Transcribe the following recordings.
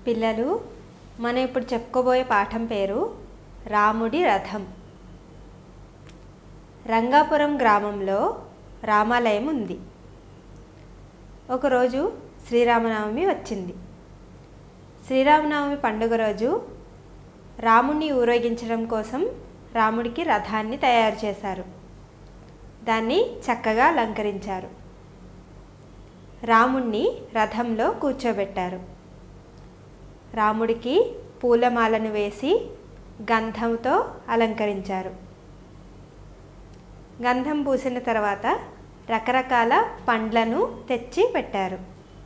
పిల్లలు మనం ఇప్పుడు చెప్పుకోబోయే పాఠం పేరు రాముడి రథం రంగాపురం గ్రామంలో రామాలయం ఉంది ఒకరోజు శ్రీరామనవమి వచ్చింది శ్రీరామనవమి పండుగ రోజు రాముణ్ణి ఊరేగించడం కోసం రాముడికి రథాన్ని తయారు చేశారు దాన్ని చక్కగా అలంకరించారు రాముణ్ణి రథంలో కూర్చోబెట్టారు రాముడికి పూలమాలను వేసి గంధంతో అలంకరించారు గంధం పూసిన తర్వాత రకరకాల పండ్లను తెచ్చి పెట్టారు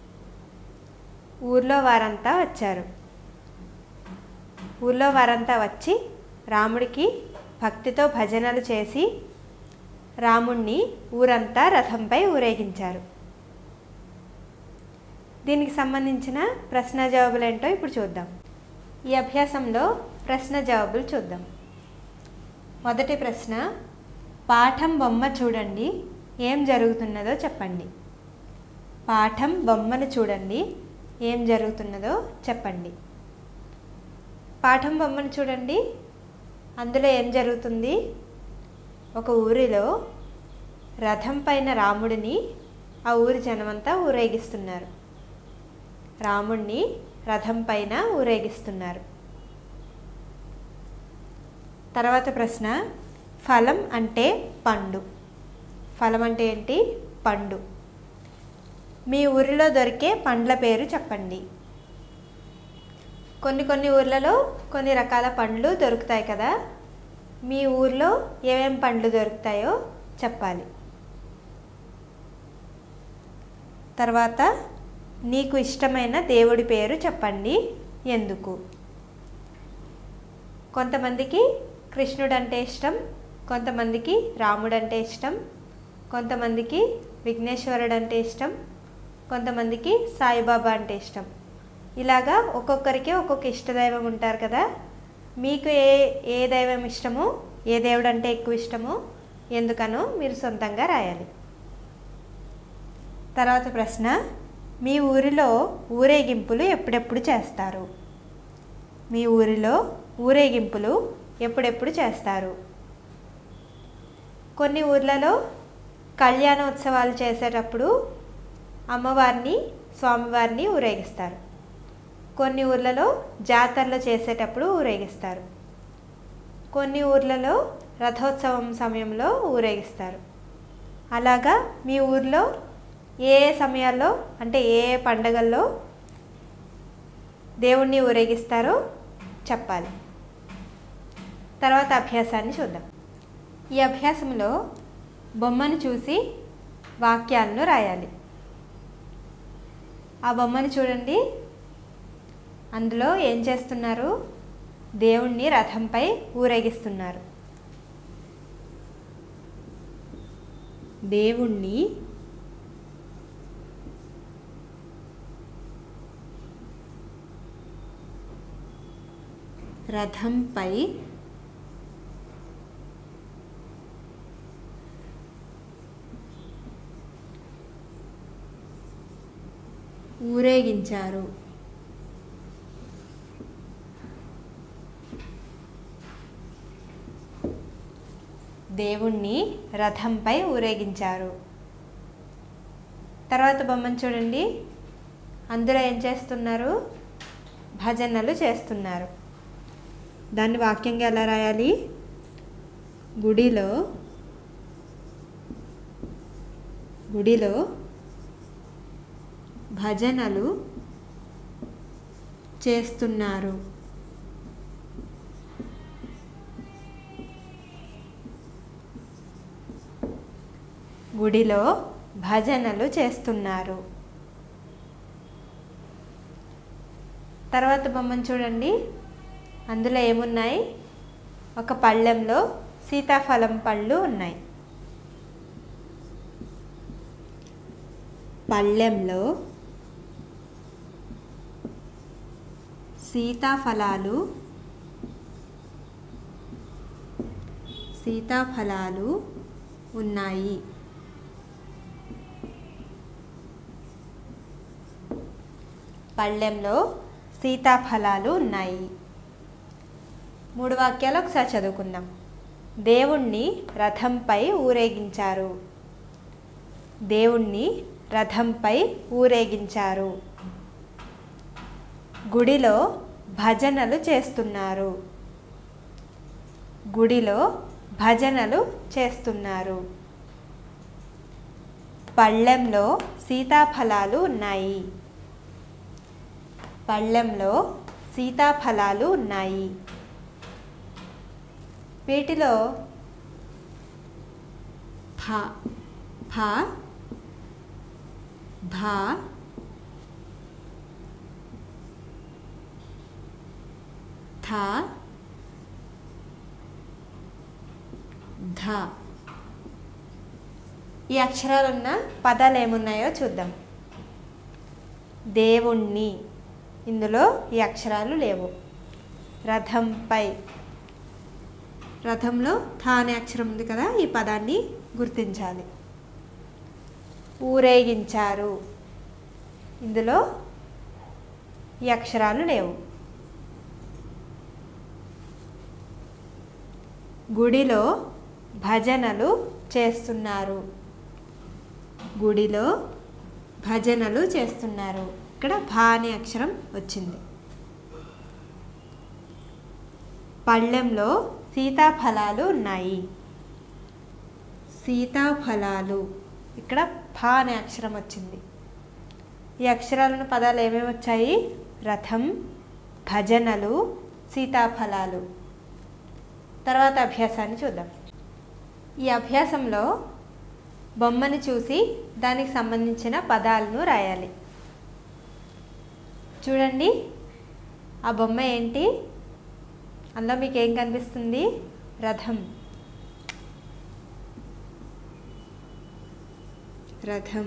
ఊర్లో వారంతా వచ్చారు ఊర్లో వారంతా వచ్చి రాముడికి భక్తితో భజనలు చేసి రాముణ్ణి ఊరంతా రథంపై ఊరేగించారు దీనికి సంబంధించిన ప్రశ్న జవాబులు ఏంటో ఇప్పుడు చూద్దాం ఈ అభ్యాసంలో ప్రశ్న జవాబులు చూద్దాం మొదటి ప్రశ్న పాఠం బొమ్మ చూడండి ఏం జరుగుతున్నదో చెప్పండి పాఠం బొమ్మను చూడండి ఏం జరుగుతున్నదో చెప్పండి పాఠం బొమ్మను చూడండి అందులో ఏం జరుగుతుంది ఒక ఊరిలో రథం పైన రాముడిని ఆ ఊరి జనమంతా ఊరేగిస్తున్నారు రాముణ్ణి రథం పైన ఊరేగిస్తున్నారు తర్వాత ప్రశ్న ఫలం అంటే పండు ఫలం అంటే ఏంటి పండు మీ ఊరిలో దొరికే పండ్ల పేరు చెప్పండి కొన్ని కొన్ని ఊర్లలో కొన్ని రకాల పండ్లు దొరుకుతాయి కదా మీ ఊర్లో ఏమేం పండ్లు దొరుకుతాయో చెప్పాలి తర్వాత నీకు ఇష్టమైన దేవుడి పేరు చెప్పండి ఎందుకు కొంతమందికి కృష్ణుడు అంటే ఇష్టం కొంతమందికి రాముడు అంటే ఇష్టం కొంతమందికి విఘ్నేశ్వరుడు అంటే ఇష్టం కొంతమందికి సాయిబాబా అంటే ఇష్టం ఇలాగా ఒక్కొక్కరికి ఒక్కొక్క ఇష్టదైవం ఉంటారు కదా మీకు ఏ ఏ దైవం ఇష్టమో ఏ దేవుడు అంటే ఎక్కువ ఇష్టమో ఎందుకనో మీరు సొంతంగా రాయాలి తర్వాత ప్రశ్న మీ ఊరిలో ఊరేగింపులు ఎప్పుడెప్పుడు చేస్తారు మీ ఊరిలో ఊరేగింపులు ఎప్పుడెప్పుడు చేస్తారు కొన్ని ఊర్లలో కళ్యాణోత్సవాలు చేసేటప్పుడు అమ్మవారిని స్వామివారిని ఊరేగిస్తారు కొన్ని ఊర్లలో జాతరలు చేసేటప్పుడు ఊరేగిస్తారు కొన్ని ఊర్లలో రథోత్సవం సమయంలో ఊరేగిస్తారు అలాగా మీ ఊర్లో ఏ ఏ సమయాల్లో అంటే ఏ ఏ పండగల్లో దేవుణ్ణి ఊరేగిస్తారో చెప్పాలి తర్వాత అభ్యాసాన్ని చూద్దాం ఈ అభ్యాసంలో బొమ్మను చూసి వాక్యాలను రాయాలి ఆ బొమ్మను చూడండి అందులో ఏం చేస్తున్నారు దేవుణ్ణి రథంపై ఊరేగిస్తున్నారు దేవుణ్ణి రథంపై ఊరేగించారు దేవుణ్ణి రథంపై ఊరేగించారు తర్వాత బొమ్మను చూడండి అందులో ఏం చేస్తున్నారు భజనలు చేస్తున్నారు దాన్ని వాక్యంగా ఎలా రాయాలి గుడిలో గుడిలో భజనలు చేస్తున్నారు గుడిలో భజనలు చేస్తున్నారు తర్వాత బొమ్మను చూడండి అందులో ఏమున్నాయి ఒక పళ్ళెంలో సీతాఫలం పళ్ళు ఉన్నాయి పళ్ళెంలో సీతాఫలాలు సీతాఫలాలు ఉన్నాయి పళ్ళెంలో సీతాఫలాలు ఉన్నాయి మూడు వాక్యాలు ఒకసారి చదువుకుందాం దేవుణ్ణి రథంపై ఊరేగించారు దేవుణ్ణి రథంపై ఊరేగించారు గుడిలో భజనలు చేస్తున్నారు గుడిలో భజనలు చేస్తున్నారు పళ్ళెంలో సీతాఫలాలు ఉన్నాయి పళ్ళెంలో సీతాఫలాలు ఉన్నాయి వీటిలో భ భ భ థ ధ ఈ అక్షరాలున్న పదాలు ఏమున్నాయో చూద్దాం దేవుణ్ణి ఇందులో ఈ అక్షరాలు లేవు రథంపై రథంలో థా అనే అక్షరం ఉంది కదా ఈ పదాన్ని గుర్తించాలి ఊరేగించారు ఇందులో ఈ అక్షరాలు లేవు గుడిలో భజనలు చేస్తున్నారు గుడిలో భజనలు చేస్తున్నారు ఇక్కడ భా అనే అక్షరం వచ్చింది పళ్ళెంలో సీతాఫలాలు ఉన్నాయి సీతాఫలాలు ఇక్కడ ఫా అనే అక్షరం వచ్చింది ఈ అక్షరాలను పదాలు ఏమేమి వచ్చాయి రథం భజనలు సీతాఫలాలు తర్వాత అభ్యాసాన్ని చూద్దాం ఈ అభ్యాసంలో బొమ్మని చూసి దానికి సంబంధించిన పదాలను రాయాలి చూడండి ఆ బొమ్మ ఏంటి అందులో మీకు ఏం కనిపిస్తుంది రథం రథం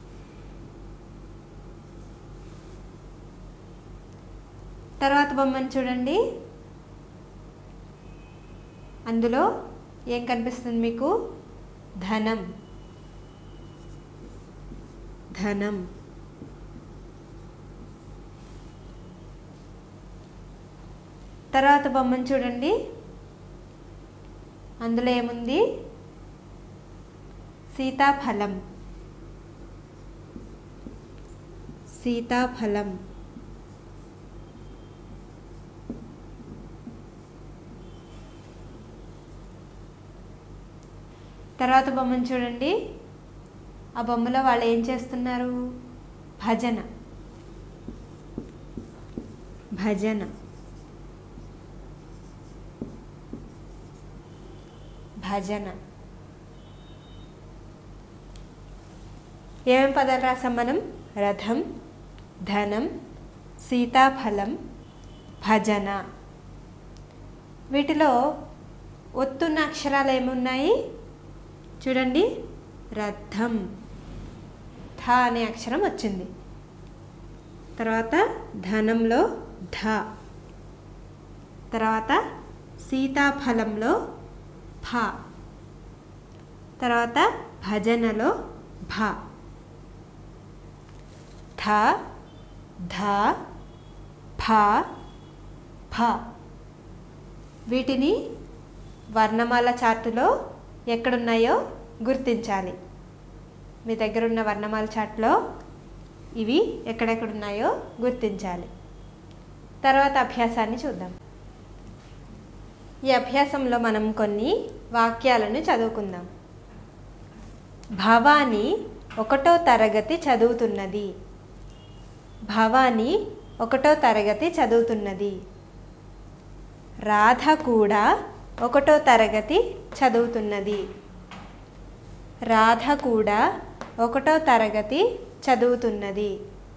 తర్వాత బొమ్మను చూడండి అందులో ఏం కనిపిస్తుంది మీకు ధనం ధనం తర్వాత బొమ్మను చూడండి అందులో ఏముంది సీతాఫలం సీతాఫలం తర్వాత బొమ్మను చూడండి ఆ బొమ్మలో వాళ్ళు ఏం చేస్తున్నారు భజన భజన భజన ఏమేం పదాలు రాసాం మనం రథం ధనం సీతాఫలం భజన వీటిలో ఒత్తున్న అక్షరాలు ఏమున్నాయి చూడండి రథం థ అనే అక్షరం వచ్చింది తర్వాత ధనంలో ధ తర్వాత సీతాఫలంలో ఫ తర్వాత భజనలో భ థ ధ ఫ ఫ వీటిని వర్ణమాల చార్టులో ఎక్కడున్నాయో గుర్తించాలి మీ దగ్గర ఉన్న వర్ణమాల చార్ట్లో ఇవి ఎక్కడెక్కడున్నాయో గుర్తించాలి తర్వాత అభ్యాసాన్ని చూద్దాం ఈ అభ్యాసంలో మనం కొన్ని వాక్యాలను చదువుకుందాం భవాని ఒకటో తరగతి చదువుతున్నది భవాని ఒకటో తరగతి చదువుతున్నది రాధ కూడా ఒకటో తరగతి చదువుతున్నది రాధ కూడా ఒకటో తరగతి చదువుతున్నది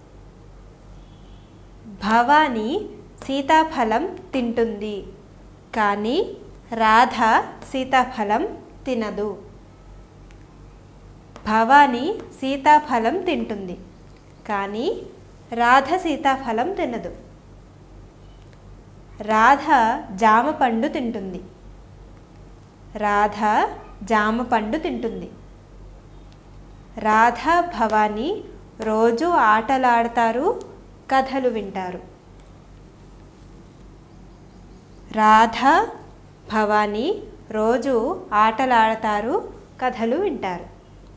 భవాని సీతాఫలం తింటుంది కానీ రాధ సీతాఫలం తినదు భవాని సీతాఫలం తింటుంది కానీ రాధ సీతాఫలం తినదు రాధ జామ పండు తింటుంది రాధ జామ పండు తింటుంది రాధ భవాని రోజు ఆటలాడతారు కథలు వింటారు రాధ భవానీ రోజు ఆటలాడతారు కథలు వింటారు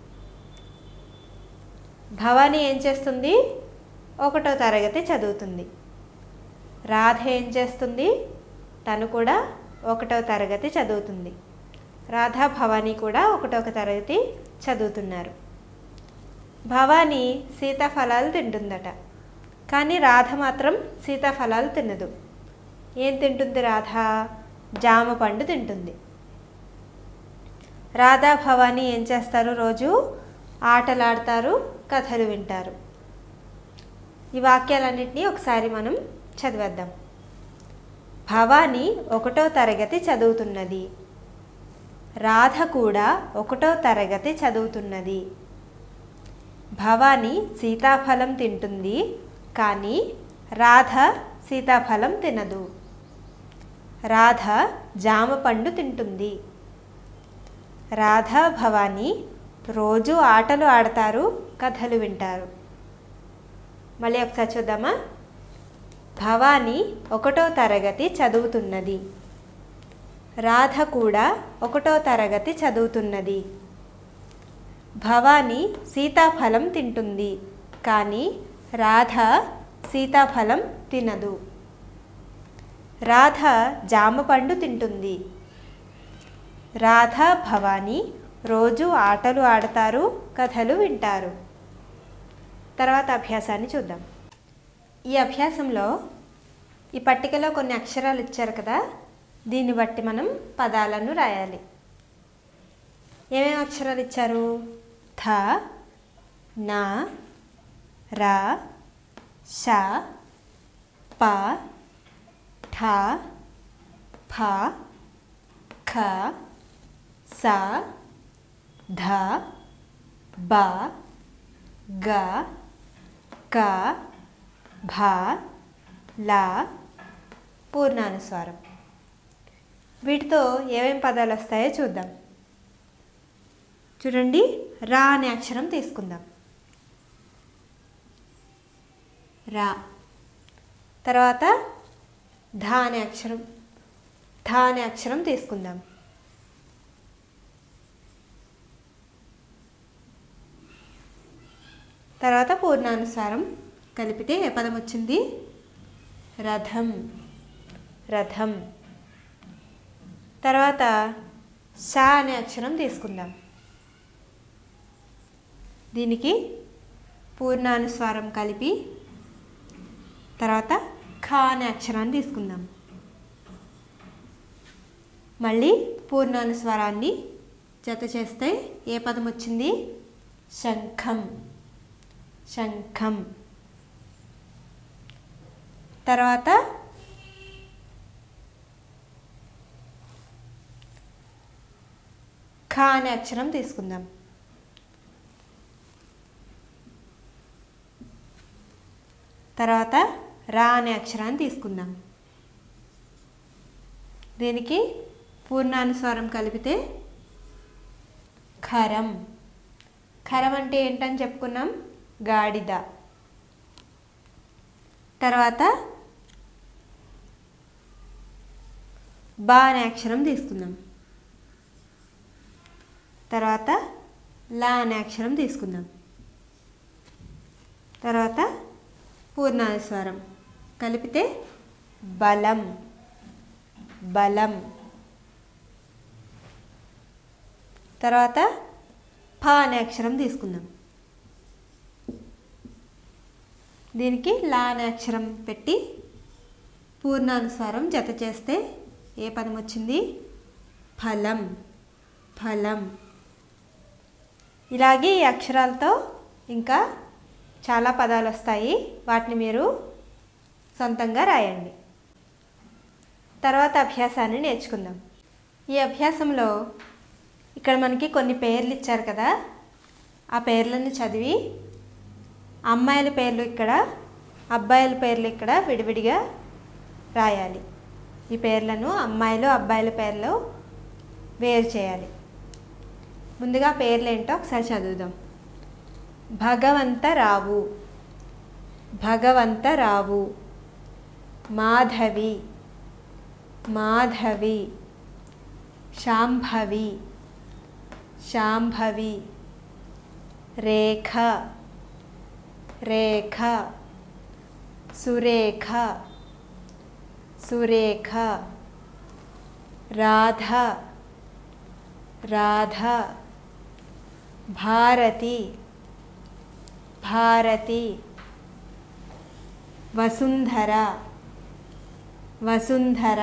భవానీ ఏం చేస్తుంది ఒకటో తరగతి చదువుతుంది రాధ ఏం చేస్తుంది తను కూడా ఒకటో తరగతి చదువుతుంది రాధా భవానీ కూడా ఒకటో తరగతి చదువుతున్నారు భవానీ సీతాఫలాలు తింటుందట కానీ రాధ మాత్రం సీతాఫలాలు తినదు ఏం తింటుంది రాధ జామ పండు తింటుంది రాధా భవానీ ఏం చేస్తారు రోజు ఆటలాడతారు కథలు వింటారు ఈ వాక్యాలన్నింటినీ ఒకసారి మనం చదివేద్దాం భవానీ ఒకటో తరగతి చదువుతున్నది రాధ కూడా ఒకటో తరగతి చదువుతున్నది భవానీ సీతాఫలం తింటుంది కానీ రాధ సీతాఫలం తినదు రాధ జామ పండు తింటుంది రాధ భవానీ రోజు ఆటలు ఆడతారు కథలు వింటారు మళ్ళీ ఒకసారి చూద్దామా భవానీ ఒకటో తరగతి చదువుతున్నది రాధ కూడా ఒకటో తరగతి చదువుతున్నది భవానీ సీతాఫలం తింటుంది కానీ రాధ సీతాఫలం తినదు రాధ జామ పండు తింటుంది రాధ భవానీ రోజు ఆటలు ఆడతారు కథలు వింటారు తర్వాత అభ్యాసాన్ని చూద్దాం ఈ అభ్యాసంలో ఈ పట్టికలో కొన్ని అక్షరాలు ఇచ్చారు కదా దీన్ని బట్టి మనం పదాలను రాయాలి ఏమేమి అక్షరాలు ఇచ్చారు థ నా రా ష ప ఠ ఫ ఖ స ధ బ గ క భ ల పూర్ణానుస్వారం వీటితో ఏమేం పదాలు వస్తాయో చూద్దాం చూడండి రా అనే అక్షరం తీసుకుందాం రా తర్వాత ధ అనే అక్షరం ధ అనే అక్షరం తీసుకుందాం తర్వాత పూర్ణానుసారం కలిపితే ఏ పదం వచ్చింది రథం రథం తర్వాత షా అనే అక్షరం తీసుకుందాం దీనికి పూర్ణానుస్వారం కలిపి తర్వాత ఖా అనే అక్షరాన్ని తీసుకుందాం మళ్ళీ పూర్ణానుస్వరాన్ని జత చేస్తే ఏ పదం వచ్చింది శంఖం శంఖం తర్వాత ఖా అనే అక్షరం తీసుకుందాం తర్వాత రా అనే అక్షరాన్ని తీసుకుందాం దీనికి పూర్ణానుస్వరం కలిపితే ఖరం ఖరం అంటే ఏంటని చెప్పుకున్నాం గాడిద తర్వాత బా అనే అక్షరం తీసుకుందాం తర్వాత లా అనే అక్షరం తీసుకుందాం తర్వాత పూర్ణానుస్వరం కలిపితే బలం బలం తర్వాత ఫ అనే అక్షరం తీసుకుందాం దీనికి లా అనే అక్షరం పెట్టి పూర్ణానుస్వరం జత చేస్తే ఏ పదం వచ్చింది ఫలం ఫలం ఇలాగే ఈ అక్షరాలతో ఇంకా చాలా పదాలు వస్తాయి వాటిని మీరు సొంతంగా రాయండి తర్వాత అభ్యాసాన్ని నేర్చుకుందాం ఈ అభ్యాసంలో ఇక్కడ మనకి కొన్ని పేర్లు ఇచ్చారు కదా ఆ పేర్లను చదివి అమ్మాయిల పేర్లు ఇక్కడ అబ్బాయిల పేర్లు ఇక్కడ విడివిడిగా రాయాలి ఈ పేర్లను అమ్మాయిలు అబ్బాయిల పేర్లు వేరు చేయాలి ముందుగా పేర్లు ఏంటో ఒకసారి చదువుదాం భగవంతరావు భగవంతరావు మాధవి మాధవి శాంభవి శాంభవి రేఖ రేఖ సురేఖ సురేఖ రాధ రాధ భారతి భారతి వసుంధర వసుంధర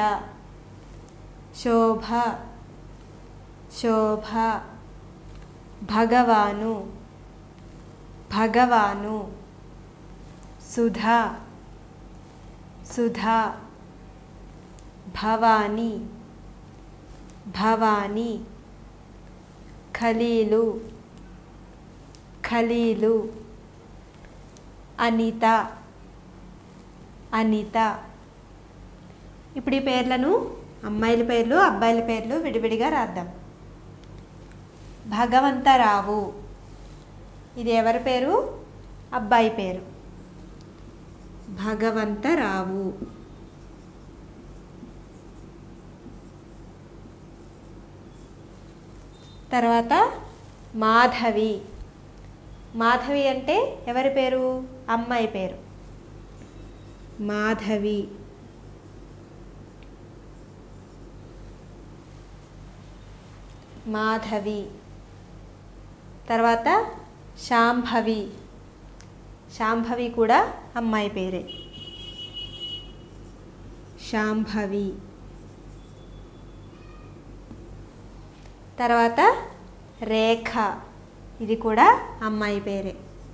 శోభ శోభ భగవాను భగవాను సుధా సుధా భవాని భవాని ఖలీలు ఖలీలు అనిత అనిత ఇప్పుడు ఈ పేర్లను అమ్మాయిల పేర్లు అబ్బాయిల పేర్లు విడివిడిగా రాద్దాం భగవంతరావు ఇది ఎవరి పేరు అబ్బాయి పేరు భగవంతరావు తర్వాత మాధవి మాధవి అంటే ఎవరి పేరు అమ్మాయి పేరు మాధవి మాధవి తర్వాత శాంభవి శాంభవి కూడా అమ్మాయి పేరే శాంభవి తర్వాత రేఖ ఇది కూడా అమ్మాయి పేరే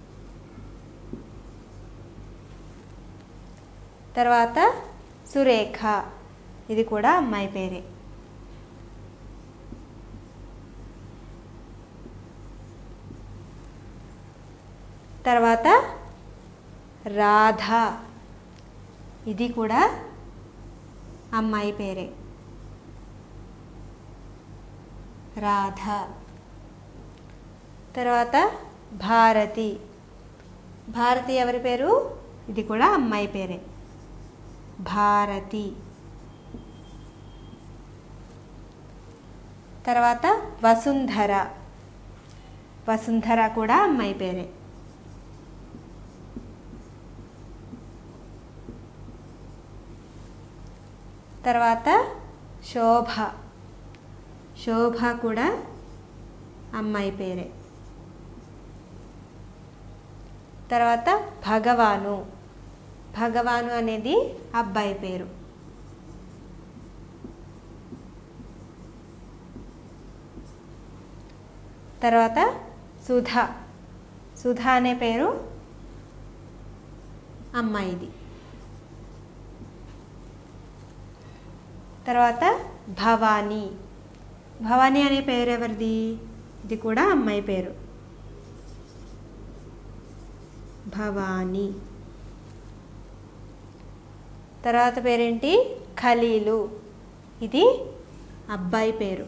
తర్వాత సురేఖ ఇది కూడా అమ్మాయి పేరే తర్వాత రాధ ఇది కూడా అమ్మాయి పేరే రాధ తర్వాత భారతి భారతి ఎవరి పేరు ఇది కూడా అమ్మాయి పేరే భారతి తర్వాత వసుంధర వసుంధర కూడా అమ్మాయి పేరే తర్వాత శోభ శోభ కూడా అమ్మాయి పేరే తర్వాత భగవాను భగవాను అనేది అబ్బాయి పేరు తర్వాత సుధ సుధ అనే పేరు అమ్మాయిది తర్వాత భవానీ భవానీ అనే పేరు ఎవరిది ఇది కూడా అమ్మాయి పేరు భవానీ తర్వాత పేరేంటి ఖలీలు ఇది అబ్బాయి పేరు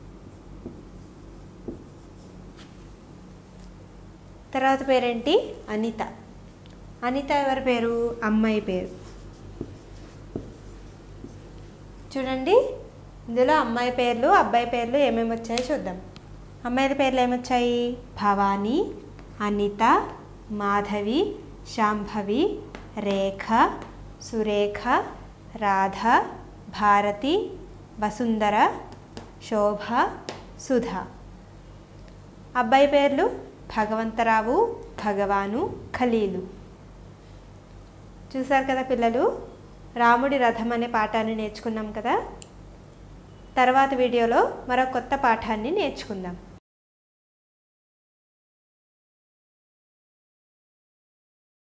తర్వాత పేరేంటి అనిత అనిత ఎవరి పేరు అమ్మాయి పేరు చూడండి ఇందులో అమ్మాయి పేర్లు అబ్బాయి పేర్లు ఏమేమి వచ్చాయో చూద్దాం అమ్మాయిల పేర్లు ఏమొచ్చాయి భవానీ అనిత మాధవి శాంభవి రేఖ సురేఖ రాధ భారతి వసుంధర శోభ సుధ అబ్బాయి పేర్లు భగవంతరావు భగవాను ఖలీలు చూశారు కదా పిల్లలు రాముడి రథం అనే పాఠాన్ని నేర్చుకున్నాం కదా తర్వాత వీడియోలో మరో కొత్త పాఠాన్ని నేర్చుకుందాం